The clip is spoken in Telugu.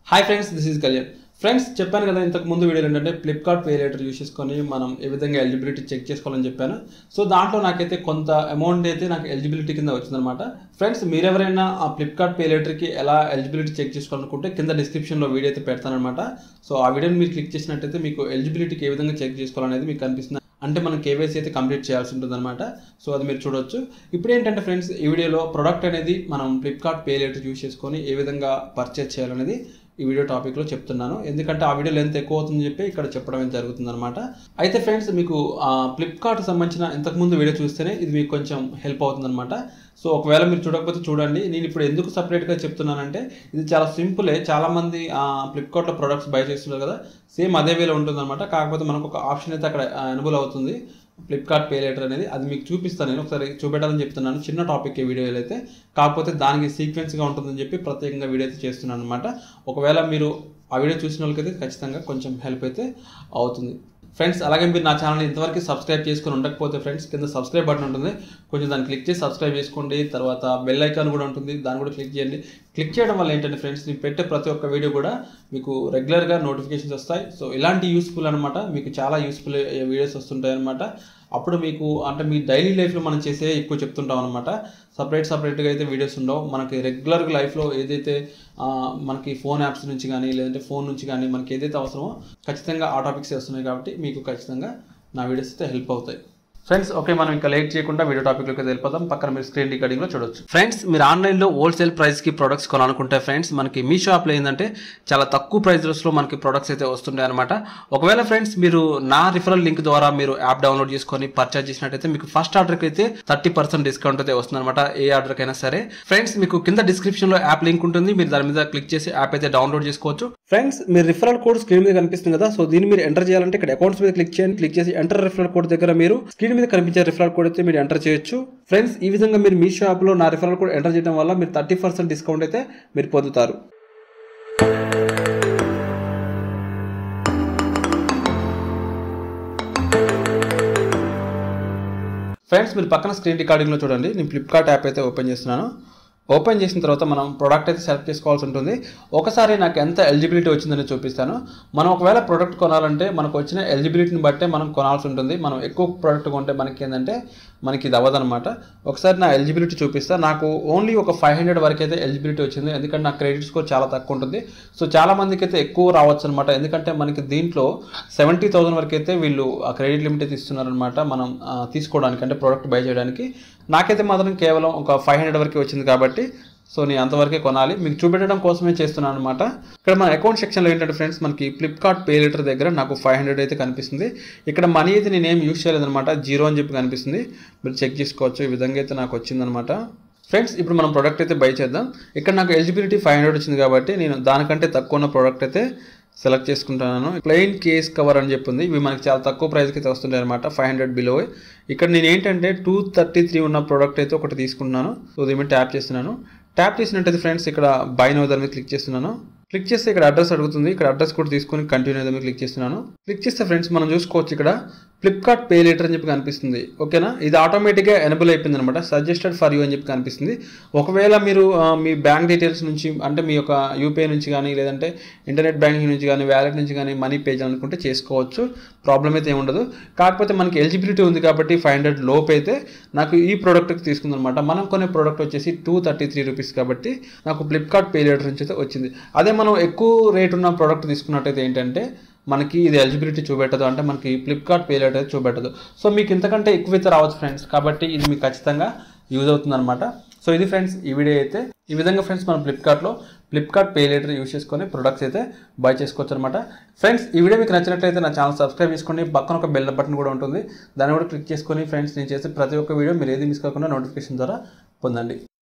hi friends this is Kalyan friends చెప్పాను కదా ఇంతకు ముందు వీడియోలో ఏంటంటే ఫ్లిప్కార్ట్ పే లేటర్ యూస్ చేసుకొని మనం ఏ విధంగా ఎలిజిబిలిటీ చెక్ చేసుకోవాలని చెప్పాను సో దాంట్లో నాకైతే కొంత అమౌంట్ అయితే నాకు ఎలిజిబిలిటీ కింద వచ్చిందనమాట ఫ్రెండ్స్ మీరెవరైనా ఆ ఫ్లిప్కార్ట్ పే లేటర్కి ఎలా ఎలిజిబిలిటీ చెక్ చేసుకోవాలనుకుంటే కింద డిస్క్రిప్షన్లో వీడియో అయితే పెడతానమాట సో ఆ వీడియోని మీరు క్లిక్ చేసినట్టయితే మీకు ఎలిజిబిలిటీకి ఏ విధంగా చెక్ చేసుకోవాలనేది మీకు కనిపిస్తుంది అంటే మనం కేవైసీ అయితే కంప్లీట్ చేయాల్సి ఉంటుంది అనమాట సో అది మీరు చూడొచ్చు ఇప్పుడు ఏంటంటే ఫ్రెండ్స్ ఈ వీడియోలో ప్రొడక్ట్ అనేది మనం ఫ్లిప్కార్ట్ పే లేటర్ యూస్ చేసుకొని ఏ విధంగా పర్చేస్ చేయాలనేది ఈ వీడియో టాపిక్లో చెప్తున్నాను ఎందుకంటే ఆ వీడియో లెంత్ ఎక్కువ అవుతుందని చెప్పి ఇక్కడ చెప్పడం జరుగుతుంది అనమాట అయితే ఫ్రెండ్స్ మీకు ఫ్లిప్కార్ట్ సంబంధించిన ఇంతకుముందు వీడియో చూస్తేనే ఇది మీకు కొంచెం హెల్ప్ అవుతుంది అనమాట సో ఒకవేళ మీరు చూడకపోతే చూడండి నేను ఇప్పుడు ఎందుకు సపరేట్గా చెప్తున్నానంటే ఇది చాలా సింపులే చాలామంది ఫ్లిప్కార్ట్లో ప్రొడక్ట్స్ బై చేస్తున్నారు కదా సేమ్ అదే వేలో ఉంటుంది అనమాట కాకపోతే మనకు ఒక ఆప్షన్ అయితే అక్కడ ఎనబుల్ అవుతుంది ఫ్లిప్కార్ట్ పే లేటర్ అనేది అది మీకు చూపిస్తాను నేను ఒకసారి చూపెట్టాలని చెప్తున్నాను చిన్న టాపిక్ ఈ వీడియోలో అయితే కాకపోతే దానికి సీక్వెన్స్గా ఉంటుందని చెప్పి ప్రత్యేకంగా వీడియో అయితే చేస్తున్నాను అనమాట ఒకవేళ మీరు ఆ వీడియో చూసిన వాళ్ళకైతే ఖచ్చితంగా కొంచెం హెల్ప్ అయితే అవుతుంది ఫ్రెండ్స్ అలాగే మీరు నా ఛానల్ ఇంతవరకు సబ్స్క్రైబ్ చేసుకొని ఉండకపోతే ఫ్రెండ్స్ కింద సబ్స్క్రైబ్ బటన్ ఉంటుంది కొంచెం దాన్ని క్లిక్ చేసి సబ్స్క్రైబ్ చేసుకోండి తర్వాత బెల్ ఐకాన్ కూడా ఉంటుంది దాన్ని కూడా క్లిక్ చేయండి క్లిక్ చేయడం వల్ల ఏంటంటే ఫ్రెండ్స్ నేను పెట్టే ప్రతి ఒక్క వీడియో కూడా మీకు రెగ్యులర్గా నోటిఫికేషన్స్ వస్తాయి సో ఇలాంటి యూస్ఫుల్ అనమాట మీకు చాలా యూస్ఫుల్ వీడియోస్ వస్తుంటాయి అనమాట అప్పుడు మీకు అంటే మీ డైలీ లైఫ్లో మనం చేసే ఎక్కువ చెప్తుంటాం అనమాట సపరేట్ సపరేట్గా అయితే వీడియోస్ ఉండవు మనకి రెగ్యులర్గా లైఫ్లో ఏదైతే మనకి ఫోన్ యాప్స్ నుంచి కానీ లేదంటే ఫోన్ నుంచి కానీ మనకి ఏదైతే అవసరమో ఖచ్చితంగా ఆ టాపిక్స్ వస్తున్నాయి కాబట్టి మీకు ఖచ్చితంగా నా వీడియోస్ అయితే హెల్ప్ అవుతాయి ఫ్రెండ్స్ ఓకే మనం ఇంకా లేట్ చేయకుండా వీడియో టాపిక్లోకి వెళ్ళిపోతాం పక్కన మీరు స్క్రీన్ రికార్డింగ్లో చూడొచ్చు ఫ్రెండ్స్ మీరు ఆన్లైన్లో హోల్సేల్ ప్రైస్కి ప్రొడక్ట్స్ కొనాలనుకుంటే ఫ్రెండ్స్ మనకి మీ షాప్లో ఏంటంటే చాలా తక్కువ ప్రైస్లో మనకి ప్రొడక్ట్స్ అయితే వస్తుంటాయి అనమాట ఒకవేళ ఫ్రెండ్స్ మీరు నా రిఫరల్ లింక్ ద్వారా మీరు యాప్ డౌన్లోడ్ చేసుకొని పర్చేజ్ చేసినట్టయితే మీకు ఫస్ట్ ఆర్డర్కి అయితే థర్టీ పర్సెంట్ డిస్కౌంట్ అయితే వస్తుంది అనమాట ఏ ఆర్డర్కైనా సరే ఫ్రెండ్స్ మీకు కింద డిస్క్రిప్షన్లో యాప్ లింక్ ఉంటుంది మీరు దాని మీద క్లిక్ చేసి యాప్ అయితే డౌన్లోడ్ చేసుకోవచ్చు ఫ్రెండ్స్ మీరు రిఫరల్ కోడ్ స్క్రీన్ మీద కనిపిస్తుంది కదా సో దీన్ని మీరు ఎంటర్ చేయాలంటే ఇక్కడ అకౌంట్స్ మీద క్లిక్ చేయండి క్లిక్ చేసి ఎంటర్ రిఫరల్ కోడ్ దగ్గర మీరు స్క్రీన్ మీద కనిపించే రిఫరల్ కోడ్ అయితే మీరు ఎంటర్ చేయొచ్చు ఫ్రెండ్స్ ఈ విధంగా మీరు మీ షాప్లో నా రిఫరల్ కోడ్ ఎంటర్ చేయడం వల్ల మీరు థర్టీ పర్సెంట్ డిస్కౌంట్ అయితే మీరు పొందుతారు ఫ్రెండ్స్ మీరు పక్కన స్క్రీన్ రికార్డింగ్లో చూడండి నేను ఫ్లిప్కార్ట్ యాప్ అయితే ఓపెన్ చేస్తున్నాను ఓపెన్ చేసిన తర్వాత మనం ప్రోడక్ట్ అయితే సెలెక్ట్ చేసుకోవాల్సి ఉంటుంది ఒకసారి నాకు ఎంత ఎలిజిబిలిటీ వచ్చిందని చూపిస్తాను మనం ఒకవేళ ప్రోడక్ట్ కొనాలంటే మనకు వచ్చిన ఎలిజిబిలిటీని బట్టే మనం కొనాల్సి ఉంటుంది మనం ఎక్కువ ప్రోడక్ట్ కొంటే మనకి ఏంటంటే మనకి ఇది అవ్వదనమాట ఒకసారి నా ఎలిజిబిలిటీ చూపిస్తా నాకు ఓన్లీ ఒక ఫైవ్ హండ్రెడ్ వరకు అయితే ఎలిజిబిలిటీ వచ్చింది ఎందుకంటే నా క్రెడిట్ స్కోర్ చాలా తక్కువ ఉంటుంది సో చాలా మందికి అయితే ఎక్కువ రావచ్చు అనమాట ఎందుకంటే మనకి దీంట్లో సెవెంటీ థౌసండ్ వరకు అయితే వీళ్ళు ఆ క్రెడిట్ లిమిట్ అయితే ఇస్తున్నారనమాట మనం తీసుకోవడానికి అంటే ప్రోడక్ట్ బై చేయడానికి నాకైతే మాత్రం కేవలం ఒక ఫైవ్ హండ్రెడ్ వరకు వచ్చింది కాబట్టి సో నేను అంతవరకే కొనాలి మీకు చూపెట్టడం కోసమే చేస్తున్నాను అనమాట ఇక్కడ మన అకౌంట్ సెక్షన్లో ఏంటంటే ఫ్రెండ్స్ మనకి ఫ్లిప్కార్ట్ పే లెటర్ దగ్గర నాకు ఫైవ్ హండ్రెడ్ అయితే కనిపిస్తుంది ఇక్కడ మనీ అయితే నేను ఏం యూస్ చేయలేదన్నమాట జీరో అని చెప్పి కనిపిస్తుంది మీరు చెక్ చేసుకోవచ్చు ఈ విధంగా అయితే నాకు వచ్చిందనమాట ఫ్రెండ్స్ ఇప్పుడు మనం ప్రోడక్ట్ అయితే బై చేద్దాం ఇక్కడ నాకు ఎలిజిబిలిటీ ఫైవ్ హండ్రెడ్ వచ్చింది కాబట్టి నేను దానికంటే తక్కువ ఉన్న ప్రోడక్ట్ అయితే సెలెక్ట్ చేసుకుంటున్నాను ప్లెయిన్ కేస్ కవర్ అని చెప్పింది ఇవి మనకి చాలా తక్కువ ప్రైస్కి అయితే వస్తుంటాయి అనమాట ఫైవ్ హండ్రెడ్ బిలో ఇక్కడ నేను ఏంటంటే టూ థర్టీ త్రీ ఉన్న ప్రోడక్ట్ అయితే ఒకటి తీసుకుంటున్నాను సో దీని ట్యాప్ చేస్తున్నాను ట్యాప్ చేసినట్టయితే ఫ్రెండ్స్ ఇక్కడ బై నో దాని మీద క్లిక్ చేస్తున్నాను క్లిక్ చేస్తే ఇక్కడ అడ్రస్ అడుగుతుంది ఇక్కడ అడ్రస్ కూడా తీసుకొని కంటిన్యూ మీద క్లిక్ చేస్తున్నాను క్లిక్ చేస్తే ఫ్రెండ్స్ మనం చూసుకోవచ్చు ఇక్కడ ఫ్లిప్కార్ట్ పే లేటర్ అని చెప్పి కనిపిస్తుంది ఓకేనా ఇది ఆటోమేటిక్గా ఎనబుల్ అయిపోయింది అనమాట సజెస్టెడ్ ఫర్ యూ అని చెప్పి కనిపిస్తుంది ఒకవేళ మీరు మీ బ్యాంక్ డీటెయిల్స్ నుంచి అంటే మీ యొక్క యూపీఐ నుంచి కానీ లేదంటే ఇంటర్నెట్ బ్యాంకింగ్ నుంచి కానీ వ్యాలెట్ నుంచి కానీ మనీ పే చేయాలనుకుంటే చేసుకోవచ్చు ప్రాబ్లం అయితే ఏముండదు కాకపోతే మనకి ఎలిజిబిలిటీ ఉంది కాబట్టి ఫైవ్ హండ్రెడ్ లోపు అయితే నాకు ఈ ప్రోడక్ట్కి తీసుకుందనమాట మనం కొనే ప్రోడక్ట్ వచ్చేసి టూ థర్టీ త్రీ రూపీస్ కాబట్టి నాకు ఫ్లిప్కార్ట్ పే లేటర్ నుంచి అయితే వచ్చింది అదే మనం ఎక్కువ రేట్ ఉన్న ప్రోడక్ట్ తీసుకున్నట్టయితే ఏంటంటే మనకి ఇది ఎలిజిబిలిటీ చూపెట్టదు అంటే మనకి ఫ్లిప్కార్ట్ పే లేటర్ అయితే చూపెట్టదు సో మీకు ఇంతకంటే ఎక్కువ అయితే రావచ్చు ఫ్రెండ్స్ కాబట్టి ఇది మీకు ఖచ్చితంగా యూజ్ అవుతుందన్నమాట సో ఇది ఫ్రెండ్స్ ఈ వీడియో అయితే ఈ విధంగా ఫ్రెండ్స్ మనం ఫ్లిప్కార్ట్లో ఫ్లిప్కార్ట్ పే లేటర్ యూస్ చేసుకొని ప్రొడక్ట్స్ అయితే బై చేసుకోవచ్చు అనమాట ఫ్రెండ్స్ ఈ వీడియో మీకు నచ్చినట్లయితే నా ఛానల్ సబ్స్క్రైబ్ చేసుకోండి పక్కన ఒక బెల్ బటన్ కూడా ఉంటుంది దాన్ని కూడా క్లిక్ చేసుకొని ఫ్రెండ్స్ నేను చేసే ప్రతి ఒక్క వీడియో మీరు ఏది మిస్ కాకుండా నోటిఫికేషన్ ద్వారా పొందండి